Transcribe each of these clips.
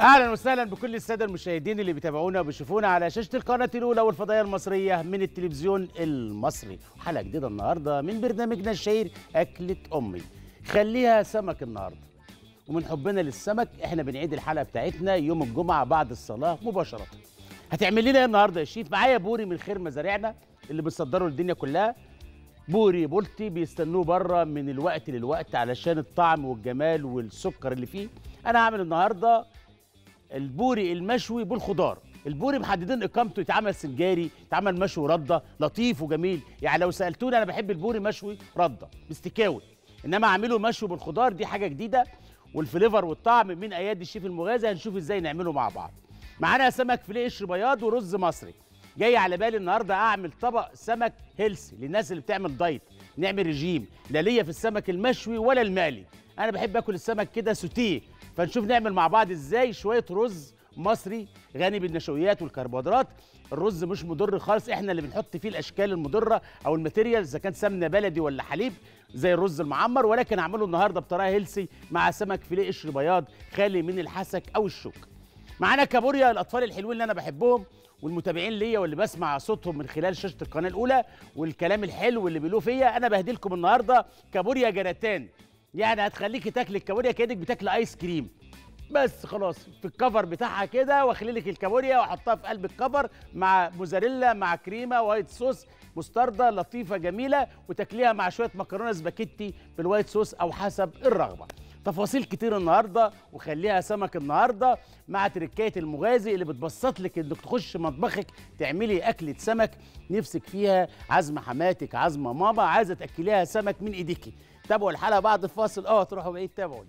اهلا وسهلا بكل الساده المشاهدين اللي بيتابعونا وبيشوفونا على شاشه القناه الاولى والفضائيه المصريه من التلفزيون المصري حلقه جديده النهارده من برنامجنا الشهير اكله امي خليها سمك النهارده ومن حبنا للسمك احنا بنعيد الحلقه بتاعتنا يوم الجمعه بعد الصلاه مباشره هتعمل لنا ايه النهارده يا شيف معايا بوري من خير مزارعنا اللي بتصدره للدنيا كلها بوري بولتي بيستنوه بره من الوقت للوقت علشان الطعم والجمال والسكر اللي فيه انا هعمل النهارده البوري المشوي بالخضار البوري محددين اقامته يتعمل سنجاري يتعمل مشوي رده لطيف وجميل يعني لو سالتوني انا بحب البوري مشوي رده مستكاوي انما اعمله مشوي بالخضار دي حاجه جديده والفليفر والطعم من ايادي الشيف المغازي هنشوف ازاي نعمله مع بعض معانا سمك فيليه قشر بياض ورز مصري جاي على بالي النهارده اعمل طبق سمك هيلسي للناس اللي بتعمل دايت نعمل رجيم لا ليا في السمك المشوي ولا المقلي انا بحب اكل السمك كده سوتيه فنشوف نعمل مع بعض ازاي شويه رز مصري غني بالنشويات والكربوهيدرات الرز مش مضر خالص احنا اللي بنحط فيه الاشكال المضره او الماتيريال اذا كان سمنه بلدي ولا حليب زي الرز المعمر ولكن اعمله النهارده بطريقه هيلسي مع سمك فيليه قشر بياض خالي من الحسك او الشوك معانا كابوريا الاطفال الحلوين اللي انا بحبهم والمتابعين ليا واللي بسمع صوتهم من خلال شاشه القناه الاولى والكلام الحلو اللي بيقولوه فيا انا بهدلكم النهارده كابوريا جراتان يعني هتخليكي تاكلي الكابوريا كانك بتاكلي ايس كريم بس خلاص في الكفر بتاعها كده واخلي لك الكابوريا واحطها في قلب الكفر مع موزاريلا مع كريمه وايت صوص مستردة لطيفه جميله وتاكليها مع شويه مكرونه سباكيتي بالوايت صوص او حسب الرغبه تفاصيل كتير النهارده وخليها سمك النهارده مع تركايه المغازي اللي بتبسط لك انك تخش مطبخك تعملي اكله سمك نفسك فيها عزم حماتك عزم ماما عايزه تاكليها سمك من ايديكي تابعوا الحلقه بعد الفاصل اه تروحوا بعيد تابعوا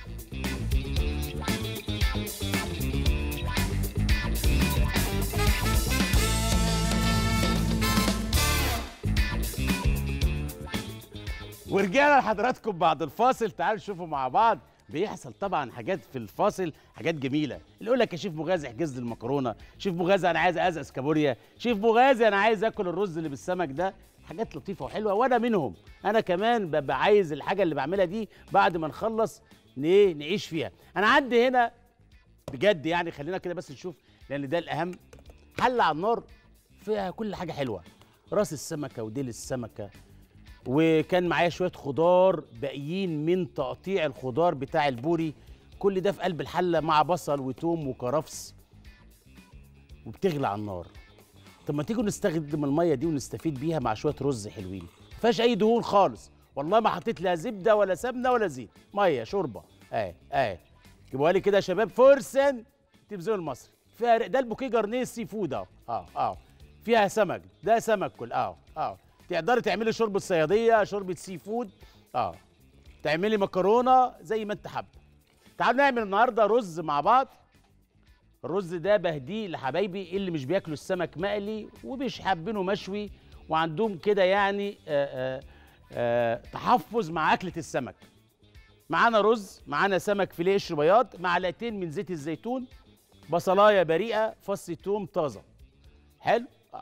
ورجعنا لحضراتكم بعد الفاصل تعالوا نشوفوا مع بعض بيحصل طبعا حاجات في الفاصل حاجات جميله اللي يقول لك يا شيف مغازي احجز لي المكرونه شيف مغازي انا عايز ازقز كابوريا شيف مغازي انا عايز اكل الرز اللي بالسمك ده حاجات لطيفه وحلوه وانا منهم انا كمان ببقى عايز الحاجه اللي بعملها دي بعد ما نخلص ايه نعيش فيها انا عندي هنا بجد يعني خلينا كده بس نشوف لان ده الاهم حله على النار فيها كل حاجه حلوه راس السمكه وديل السمكه وكان معايا شويه خضار باقيين من تقطيع الخضار بتاع البوري كل ده في قلب الحله مع بصل وتوم وكرفس وبتغلي على النار طب ما تيجوا نستخدم الميه دي ونستفيد بيها مع شويه رز حلوين ما فيهاش اي دهون خالص والله ما حطيت لا زبده ولا سمنه ولا زيت ميه شوربه اهي اهي جيبوها لي كده يا شباب فرسن التلفزيون المصري فيها ده البوكيه جرنيه سي فود اهو اه اه فيها سمك ده سمك كل اه اه تقدري تعملي شوربه صياديه شوربه سي فود اه تعملي مكرونه زي ما انت حابه تعالوا نعمل النهارده رز مع بعض الرز ده بهديه لحبايبي اللي مش بياكلوا السمك مقلي ومش حابينه مشوي وعندهم كده يعني آآ آآ آآ تحفظ مع اكله السمك معانا رز معانا سمك فيليه قشر بياض معلقتين من زيت الزيتون بصلايه بريئه فص توم طازه حلو آه.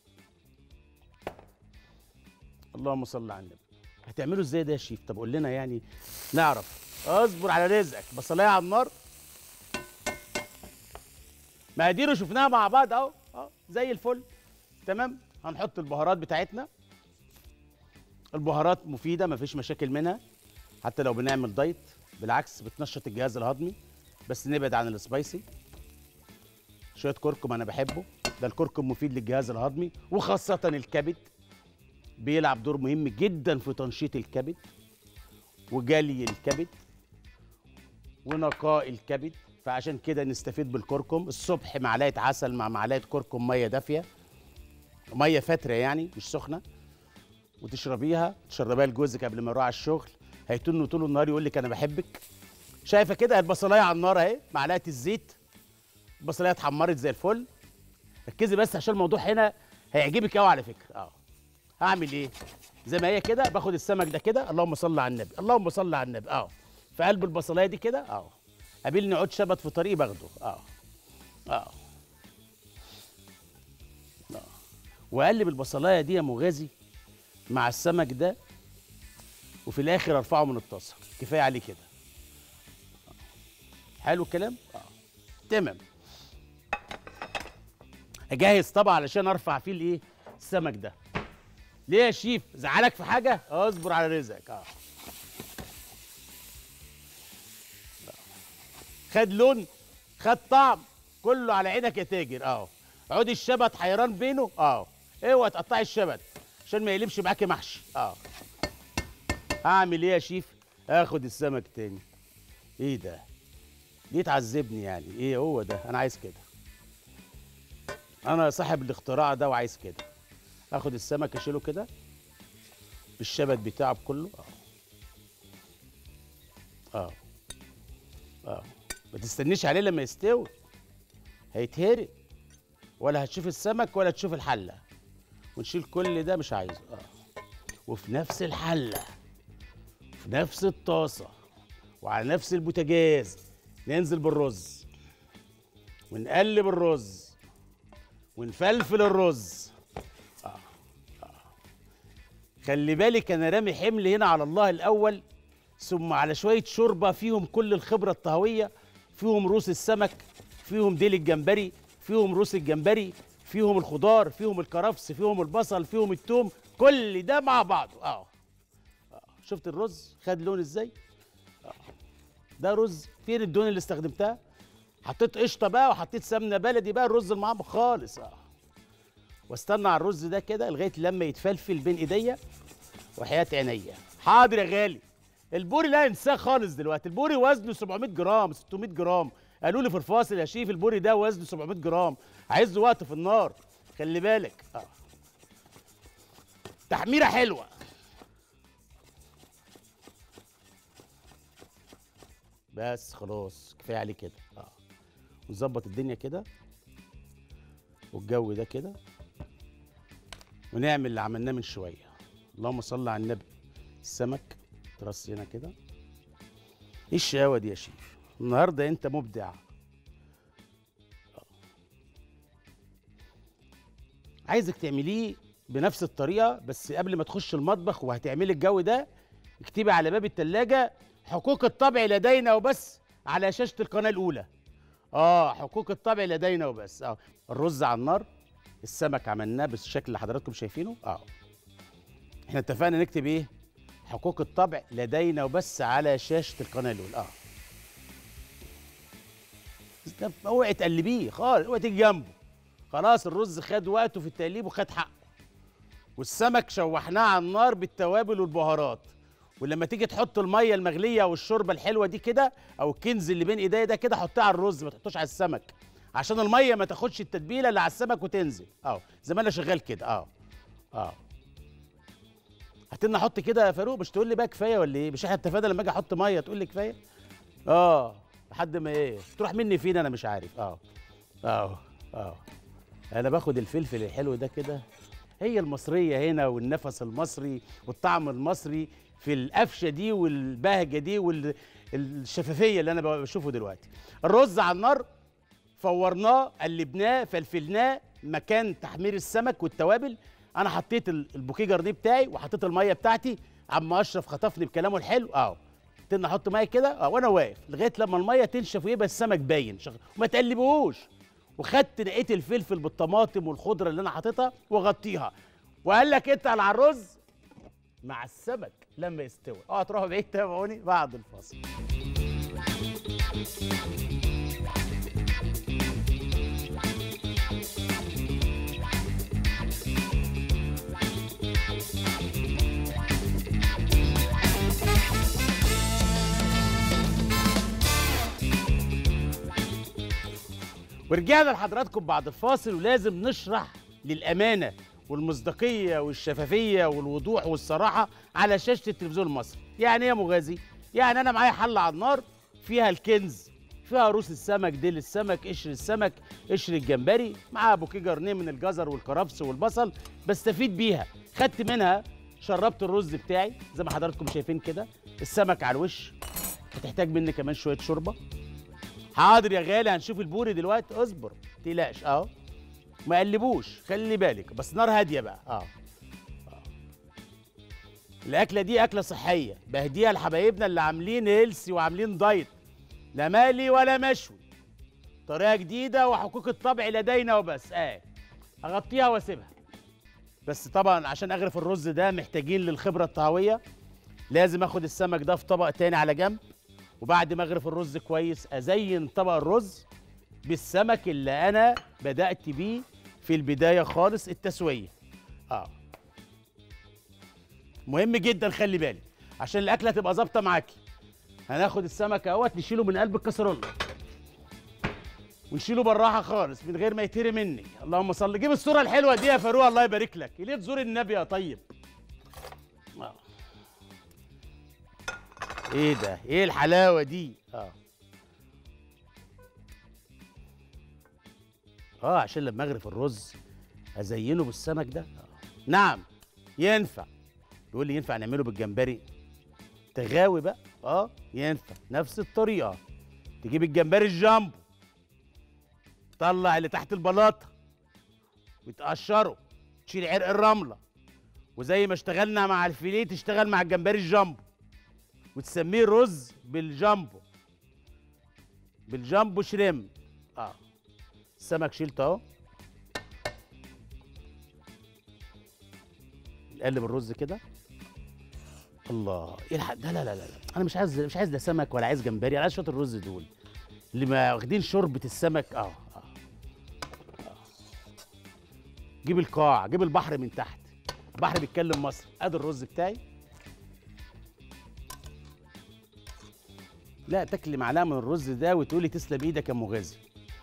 اللهم صل على النبي هتعملوا ازاي ده يا شيف طب قول لنا يعني نعرف اصبر على رزقك بصلايه على النار مقاديره شفناها مع بعض اهو اه زي الفل تمام هنحط البهارات بتاعتنا البهارات مفيده مفيش مشاكل منها حتى لو بنعمل دايت بالعكس بتنشط الجهاز الهضمي بس نبعد عن السبايسي شويه كركم انا بحبه ده الكركم مفيد للجهاز الهضمي وخاصه الكبد بيلعب دور مهم جدا في تنشيط الكبد وجلي الكبد ونقاء الكبد فعشان كده نستفيد بالكركم الصبح معلقه عسل مع معلقه كركم ميه دافيه ميه فتره يعني مش سخنه وتشربيها تشربيها لجوزك قبل ما يروح على الشغل هيتن طول النهار يقول لك انا بحبك شايفه كده البصلايه على النار اهي معلقه الزيت البصلايه اتحمرت زي الفل ركزي بس عشان الموضوع هنا هيعجبك قوي على فكره اه هعمل ايه زي ما هي كده باخد السمك ده كده اللهم صل على النبي اللهم صل على النبي اه في قلب البصلايه دي كده اه قابلني عود شبت في طريقي باخده اه اه اه واقلب البصلايه دي يا مغازي مع السمك ده وفي الاخر ارفعه من الطاسه كفايه عليه كده حلو الكلام اه تمام اجهز طبق علشان ارفع فيه الايه السمك ده ليه يا شيف زعلك في حاجه اصبر على رزقك اه خد لون خد طعم كله على عينك يا تاجر اه عود الشبت حيران بينه اه اوعى تقطعي الشبت عشان ما يقلبش معاكي محشي اه هعمل ايه يا شيف اخد السمك تاني ايه ده ليه تعذبني يعني ايه هو ده انا عايز كده انا صاحب الاختراع ده وعايز كده اخد السمك اشيله كده بالشبت بتاعه بكله اه اه اه ما تستنيش عليه لما يستوي هيتهرق ولا هتشوف السمك ولا تشوف الحله ونشيل كل ده مش عايزه اه وفي نفس الحله في نفس الطاسه وعلى نفس البوتاجاز ننزل بالرز ونقلب الرز ونفلفل الرز آه. آه. خلي بالك انا رامي حمل هنا على الله الاول ثم على شويه شوربه فيهم كل الخبره الطهويه فيهم روس السمك فيهم ديل الجمبري فيهم روس الجمبري فيهم الخضار فيهم الكرفس فيهم البصل فيهم التوم كل ده مع بعضه اه آه. شفت الرز خد لون ازاي آه. ده رز فين الدهون اللي استخدمتها حطيت قشطه بقى وحطيت سمنه بلدي بقى الرز المعمر خالص اه واستنى على الرز ده كده لغايه لما يتفلفل بين ايديا وحياه عينيا حاضر يا غالي البوري لا انساه خالص دلوقتي البوري وزنه 700 جرام 600 جرام قالوا لي في الفاصل يا شيف البوري ده وزنه 700 جرام عايز له وقت في النار خلي بالك اه تحميره حلوه بس خلاص كفايه عليه كده اه ونظبط الدنيا كده والجو ده كده ونعمل اللي عملناه من شويه اللهم صل على النبي السمك ترص هنا كده ايه الشقاوه دي يا شيف النهارده انت مبدع آه. عايزك تعمليه بنفس الطريقه بس قبل ما تخش المطبخ وهتعملي الجو ده اكتبي على باب التلاجة حقوق الطبع لدينا وبس على شاشة القناة الأولى اه حقوق الطبع لدينا وبس اه الرز على النار السمك عملناه بالشكل اللي حضراتكم شايفينه اه احنا اتفقنا نكتب ايه حقوق الطبع لدينا وبس على شاشة القناة الأولى اه ده اوعي تقلبيه خالص اوعي تيجي جنبه خلاص الرز خد وقته في التقليب وخد حقه والسمك شوحناه على النار بالتوابل والبهارات ولما تيجي تحط الميه المغليه او الشوربه الحلوه دي كده او الكنز اللي بين ايديا ده كده حطها على الرز ما تحطوش على السمك عشان الميه ما تاخدش التتبيله اللي على السمك وتنزل اه زي ما انا شغال كده اه اه هتنا احط كده يا فاروق مش تقول لي بقى كفايه ولا ايه مش احنا اتفقنا لما اجي احط ميه تقول لي كفايه اه لحد ما ايه تروح مني فين انا مش عارف اه اه اه انا باخد الفلفل الحلو ده كده هي المصريه هنا والنفس المصري والطعم المصري في القفشه دي والبهجه دي والشفافيه اللي انا بشوفه دلوقتي الرز على النار فورناه قلبناه فلفلناه مكان تحمير السمك والتوابل انا حطيت البوكيه جرنيه بتاعي وحطيت الميه بتاعتي عم اشرف خطفني بكلامه الحلو اه تن احط ميه كده اه وانا واقف لغايه لما الميه تنشف ويبقى السمك باين شغ... وما تقلبوهوش وخدت نقيت الفلفل بالطماطم والخضره اللي انا حاططها واغطيها وقال لك اتقل على الرز مع السمك لما يستوي اه تروحوا بعيد تابعوني بعد الفاصل ورجعنا لحضراتكم بعد الفاصل ولازم نشرح للامانه والمصداقيه والشفافيه والوضوح والصراحه على شاشه التلفزيون المصري يعني ايه يا مغازي يعني انا معايا حله على النار فيها الكنز فيها روس السمك ديل السمك قشر السمك قشر الجمبري معاها بوكيه جرنيه من الجزر والكرفس والبصل بستفيد بيها خدت منها شربت الرز بتاعي زي ما حضراتكم شايفين كده السمك على الوش هتحتاج مني كمان شويه شوربه حاضر يا غالي هنشوف البوري دلوقتي اصبر تقلقش اهو ما قلبوش خلي بالك بس نار هاديه بقى اه آه. الاكله دي اكله صحيه بهديها لحبايبنا اللي عاملين هيلسي وعاملين دايت لا مالي ولا مشوي طريقه جديده وحقوق الطبع لدينا وبس اه اغطيها واسيبها بس طبعا عشان اغرف الرز ده محتاجين للخبره الطهويه لازم اخد السمك ده في طبق تاني على جنب وبعد ما اغرف الرز كويس ازين طبق الرز بالسمك اللي انا بدات بيه في البدايه خالص التسويه اه مهم جدا خلي بالك عشان الاكله تبقى ظابطه معاكي هناخد السمك اهوت نشيله من قلب الكسرونه ونشيله بالراحه خالص من غير ما يتهري مني اللهم صل جيب الصوره الحلوه دي يا فاروق الله يبارك لك ليه تزور النبي يا طيب آه. ايه ده ايه الحلاوه دي اه اه عشان لما اغرف الرز ازينه بالسمك ده آه. نعم ينفع يقول لي ينفع نعمله بالجمبري تغاوي بقى اه ينفع نفس الطريقه تجيب الجمبري الجامبو تطلع اللي تحت البلاطه وتقشره تشيل عرق الرمله وزي ما اشتغلنا مع الفيليه تشتغل مع الجمبري الجامبو وتسميه رز بالجامبو بالجامبو شريم اه السمك شيلته اهو نقلب الرز كده الله ايه الح... لا لا لا لا انا مش عايز مش عايز لا سمك ولا عايز جمبري انا عايز شويه الرز دول اللي ما واخدين شوربه السمك اه اه, آه. جيب القاع جيب البحر من تحت البحر بيتكلم مصر ادي الرز بتاعي لا تاكلي معلقه من الرز ده وتقولي تسلم ايدك يا ام غازي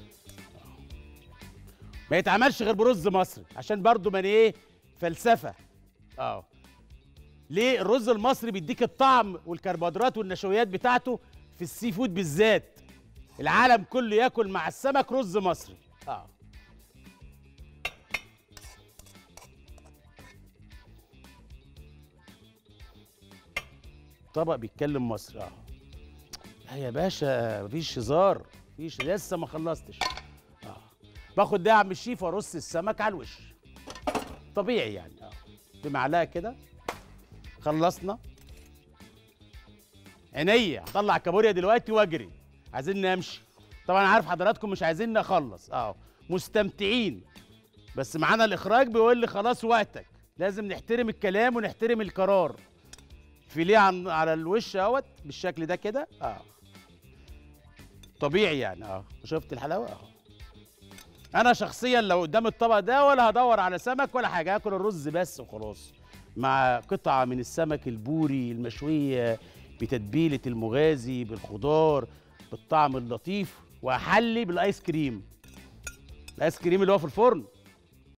ما يتعملش غير برز مصري عشان برضو من ايه فلسفه اه ليه الرز المصري بيديك الطعم والكربوهيدرات والنشويات بتاعته في السي فود بالذات العالم كله ياكل مع السمك رز مصري اه طبق بيتكلم مصري اه لا يا باشا مفيش هزار مفيش لسه ما خلصتش اه باخد ده يا عم الشيف وارص السمك على الوش طبيعي يعني اه بمعلقه كده خلصنا عينيا هطلع كابوريا دلوقتي واجري عايزين نمشي طبعا عارف حضراتكم مش عايزين نخلص اه مستمتعين بس معانا الاخراج بيقول لي خلاص وقتك لازم نحترم الكلام ونحترم القرار فيليه عن على الوش اهوت بالشكل ده كده اه طبيعي يعني اه شفت الحلاوه اه انا شخصيا لو قدام الطبق ده ولا هدور على سمك ولا حاجه هاكل الرز بس وخلاص مع قطعه من السمك البوري المشويه بتتبيله المغازي بالخضار بالطعم اللطيف واحلي بالايس كريم الايس كريم اللي هو في الفرن